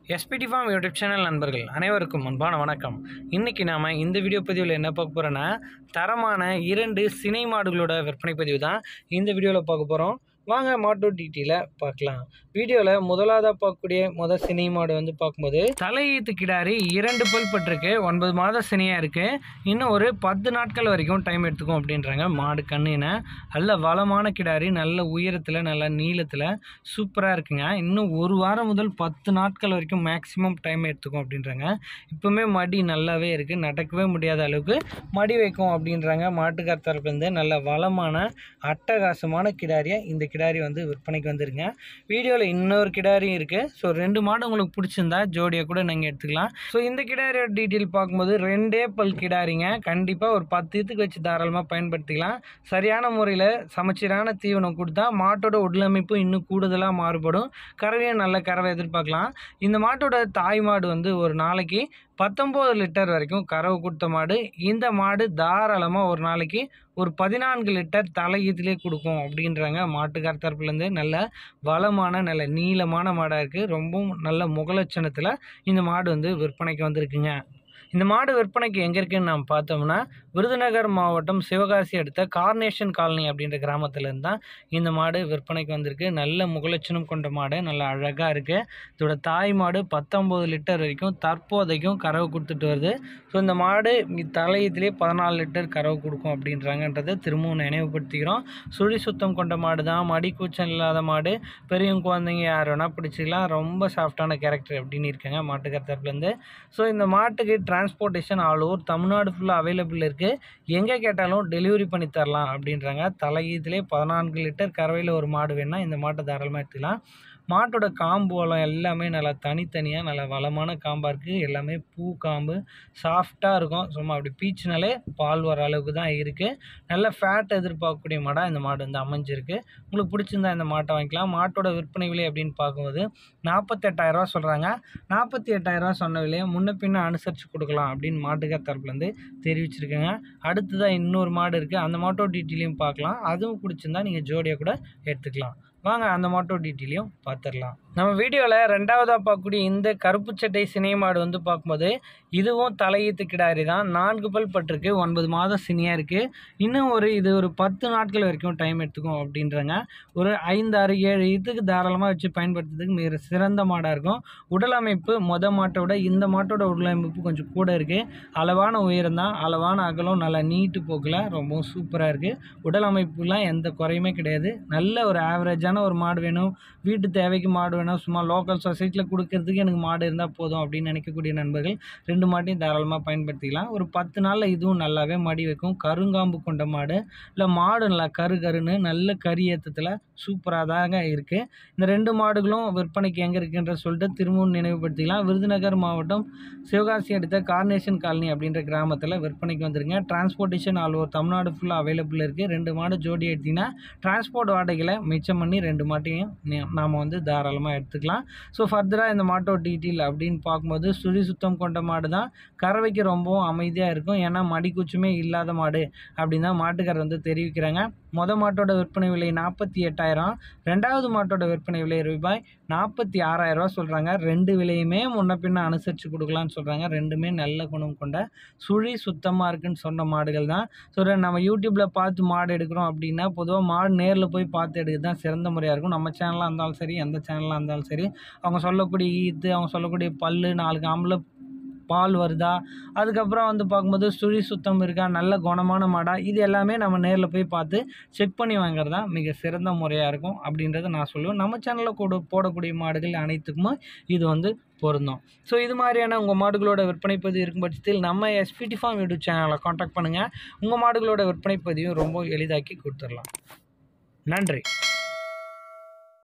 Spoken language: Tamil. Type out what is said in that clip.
எஸ்பிடி ஃபார்ம் யூடியூப் சேனல் நண்பர்கள் அனைவருக்கும் அன்பான வணக்கம் இன்றைக்கி நாம் இந்த வீடியோ பதிவில் என்ன பார்க்க போகிறோன்னா தரமான இரண்டு சினை மாடுகளோட விற்பனை பதிவு தான் இந்த வீடியோவில் பார்க்க போகிறோம் வாங்க மாட்டு டீட்டெயிலாக பார்க்கலாம் வீடியோவில் முதலாவதாக பார்க்கக்கூடிய முத சினை மாடு வந்து பார்க்கும்போது தலையீத்து கிடாரி இரண்டு பல் பட்டிருக்கு ஒன்பது மாத சினையாக இருக்குது இன்னும் ஒரு பத்து நாட்கள் வரைக்கும் டைம் எடுத்துக்கும் அப்படின்றாங்க மாடு கண்ணுன நல்ல வளமான கிடாரி நல்ல உயரத்தில் நல்ல நீளத்தில் சூப்பராக இருக்குங்க இன்னும் ஒரு வாரம் முதல் பத்து நாட்கள் வரைக்கும் மேக்ஸிமம் டைம் எடுத்துக்கும் அப்படின்றாங்க இப்போவுமே மடி நல்லாவே இருக்குது நடக்கவே முடியாத அளவுக்கு மடி வைக்கும் அப்படின்றாங்க மாட்டுக்கார் தரப்புலேருந்து நல்ல வளமான அட்டகாசமான கிடாரியை இந்த கிடாரி வந்து விற்பனைக்கு வந்துருங்க வீடியோவில் இன்னொரு கிடாரியும் இருக்குது ஸோ ரெண்டு மாடு உங்களுக்கு பிடிச்சிருந்தா ஜோடியை கூட நீங்கள் எடுத்துக்கலாம் ஸோ இந்த கிடாரியோட டீட்டெயில் பார்க்கும்போது ரெண்டே பல் கிடாரிங்க கண்டிப்பாக ஒரு பத்து இதுக்கு வச்சு தாராளமாக பயன்படுத்திக்கலாம் சரியான முறையில் சமச்சீரான தீவனம் கொடுத்தா மாட்டோட உடலமைப்பு இன்னும் கூடுதலாக மாறுபடும் கறவையும் நல்ல கறவை எதிர்பார்க்கலாம் இந்த மாட்டோட தாய் மாடு வந்து ஒரு நாளைக்கு பத்தொம்போது லிட்டர் வரைக்கும் கறவை கொடுத்த மாடு இந்த மாடு தாராளமாக ஒரு நாளைக்கு ஒரு பதினான்கு லிட்டர் தலையீத்திலே கொடுக்கும் அப்படின்றாங்க மாட்டுக்கார் தரப்புலேருந்து நல்ல வளமான நல்ல நீளமான மாடாக இருக்குது ரொம்பவும் நல்ல முகலட்சணத்தில் இந்த மாடு வந்து விற்பனைக்கு வந்திருக்குங்க இந்த மாடு விற்பனைக்கு எங்கே இருக்குன்னு நாம் பார்த்தோம்னா விருதுநகர் மாவட்டம் சிவகாசி அடுத்த கார்னேஷன் காலனி அப்படின்ற கிராமத்துலேருந்து தான் இந்த மாடு விற்பனைக்கு வந்திருக்கு நல்ல முகலட்சணம் கொண்ட மாடு நல்ல அழகாக இருக்குது இதோட தாய் மாடு பத்தொம்போது லிட்டர் வரைக்கும் தற்போதைக்கும் கறவை கொடுத்துட்டு வருது ஸோ இந்த மாடு தலையத்திலே பதினாலு லிட்டர் கறவை கொடுக்கும் அப்படின்றாங்கன்றதை திரும்பவும் நினைவுபடுத்திக்கிறோம் சுழி சுத்தம் கொண்ட மாடு தான் மடி கூச்சம் இல்லாத மாடு பெரியவங்க குழந்தைங்க யார் வேணால் பிடிச்சிக்கலாம் ரொம்ப சாஃப்டான கேரக்டர் அப்படின்னு இருக்காங்க மாட்டுக்கார் தரப்புலேருந்து ஸோ இந்த மாட்டுக்கு டிரான்ஸ்போர்ட்டேஷன் ஆல் ஓவர் தமிழ்நாடு ஃபுல்லாக அவைலபிள் இருக்குது எங்கே கேட்டாலும் டெலிவரி பண்ணி தரலாம் அப்படின்றாங்க தலையீத்திலே பதினான்கு லிட்டர் கறவையில் ஒரு மாடு வேணால் இந்த மாட்டை தாராளமாக எடுத்துக்கலாம் மாட்டோட காம்பு வளம் எல்லாமே நல்லா தனித்தனியாக நல்ல வளமான காம்பாக இருக்குது எல்லாமே பூ காம்பு சாஃப்டாக இருக்கும் சும்மா அப்படி பீச்சினாலே பால் வர அளவுக்கு தான் இருக்குது நல்ல ஃபேட் எதிர்பார்க்கக்கூடிய மாடாக இந்த மாடு வந்து அமைஞ்சிருக்கு உங்களுக்கு பிடிச்சிருந்தா இந்த மாட்டை வாங்கிக்கலாம் மாட்டோட விற்பனை விலை அப்படின்னு பார்க்கும்போது நாற்பத்தெட்டாயிரரூவா சொல்கிறாங்க நாற்பத்தி எட்டாயிரரூவா சொன்ன விலையை முன்ன பின்ன அனுசரித்து கொடுக்கலாம் அப்படின்னு மாட்டுக்கார் தரப்புலேருந்து தெரிவிச்சிருக்கேங்க அடுத்ததாக இன்னொரு மாடு இருக்குது அந்த மாட்டோட டீட்டெயிலையும் பார்க்கலாம் அதுவும் பிடிச்சிருந்தா நீங்கள் ஜோடியாக கூட எடுத்துக்கலாம் வாங்க அந்த மாட்டோ டீட்டெயிலையும் பார்த்துடலாம் நம்ம வீடியோவில் ரெண்டாவதாக பார்க்கக்கூடிய இந்த கருப்பு சட்டை சினை மாடு வந்து பார்க்கும்போது இதுவும் தலையீத்து கிடாரி தான் நான்கு பல் பட்டிருக்கு ஒன்பது மாதம் சினியாக இருக்குது இன்னும் ஒரு இது ஒரு பத்து நாட்கள் வரைக்கும் டைம் எடுத்துக்கும் அப்படின்றாங்க ஒரு ஐந்து ஆறு ஏழு இதுக்கு தாராளமாக வச்சு பயன்படுத்துறதுக்கு மிக சிறந்த மாடாக இருக்கும் உடல் அமைப்பு மொத மாட்டை விட இந்த மாட்டோட உடல் அமைப்பு கொஞ்சம் கூட இருக்குது அளவான உயரம் தான் அளவான அகலம் நல்லா நீட்டு போக்கில் ரொம்பவும் சூப்பராக இருக்குது உடல் அமைப்புலாம் எந்த குறையுமே கிடையாது நல்ல ஒரு ஆவரேஜான ஒரு மாடு வேணும் வீட்டு தேவைக்கு மாடு வேணும் சும்மா லோக்கல் சொசைட்டியில் கொடுக்கறதுக்கு எனக்கு மாடு இருந்தால் போதும் அப்படின்னு நினைக்கக்கூடிய நண்பர்கள் ரெண்டு மாட்டையும் தாராளமாக பயன்படுத்திக்கலாம் ஒரு பத்து நாளில் இதுவும் நல்லாவே மடி வைக்கும் கருங்காம்பு கொண்ட மாடு இல்லை மாடு நல்லா கரு கருன்னு நல்ல கறி ஏற்றத்தில் சூப்பராக தாங்க இருக்குது இந்த ரெண்டு மாடுகளும் விற்பனைக்கு எங்கே இருக்குன்ற சொல்லிட்டு திரும்பவும் நினைவுபடுத்திக்கலாம் விருதுநகர் மாவட்டம் சிவகாசி அடுத்த கார்னேஷன் காலனி அப்படின்ற கிராமத்தில் விற்பனைக்கு வந்துருங்க டிரான்ஸ்போர்ட்டேஷன் ஆல் ஓவர் தமிழ்நாடு ஃபுல்லாக அவைலபிள் இருக்குது ரெண்டு மாடு ஜோடி எடுத்திங்கன்னா டிரான்ஸ்போர்ட் வாடகைகளை மிச்சம் பண்ணி ரெண்டு மாட்டையும் நாம் வந்து தாராளமாக எடுத்துக்கலாம் ஸோ ஃபர்தராக இந்த மாட்டோட டீட்டெயில் அப்படின்னு பார்க்கும்போது சுழி சுத்தம் கொண்ட மாடு தான் கறவைக்கு ரொம்பவும் அமைதியாக இருக்கும் ஏன்னா மடிக்குச்சுமே இல்லாத மாடு அப்படின்னு தான் மாட்டுக்காரர் வந்து தெரிவிக்கிறாங்க மொதல் மாட்டோட விற்பனை விலை நாற்பத்தி எட்டாயிரம் ரெண்டாவது மாட்டோட விற்பனை விலை ரூபாய் நாற்பத்தி ஆறாயிரரூவா சொல்கிறாங்க ரெண்டு விலையுமே முன்ன பின்ன அனுசரித்து கொடுக்கலான்னு சொல்கிறாங்க ரெண்டுமே நல்ல குணம் கொண்ட சுழி சுத்தமாக இருக்குன்னு சொன்ன மாடுகள் தான் ஸோ நம்ம யூடியூப்பில் பார்த்து மாடு எடுக்கிறோம் அப்படின்னா பொதுவாக மாடு நேரில் போய் பார்த்து எடுக்கிறது தான் சிறந்த முறையாக இருக்கும் நம்ம சேனலாக இருந்தாலும் சரி எந்த சேனலாக இருந்தாலும் சரி அவங்க சொல்லக்கூடிய ஈத்து அவங்க சொல்லக்கூடிய பல்லு நாலு காம்பில் பால் வருதா அதுக்கப்புறம் வந்து பார்க்கும்போது சுழி சுத்தம் இருக்கா நல்ல குணமான மாடா இது எல்லாமே நம்ம நேரில் போய் பார்த்து செக் பண்ணி வாங்குறது தான் மிக சிறந்த முறையாக இருக்கும் அப்படின்றத நான் சொல்லுவேன் நம்ம சேனலில் கூட போடக்கூடிய மாடுகள் அனைத்துக்குமே இது வந்து பொருந்தும் ஸோ இது மாதிரியான உங்கள் மாடுகளோட விற்பனை பதிவு இருக்கும் பட்சத்தில் நம்ம எஸ்பிடி ஃபார்ம் யூடியூப் சேனலை காண்டாக்ட் பண்ணுங்கள் உங்கள் மாடுகளோட விற்பனை பதிவும் ரொம்ப எளிதாக்கி கொடுத்துடலாம் நன்றி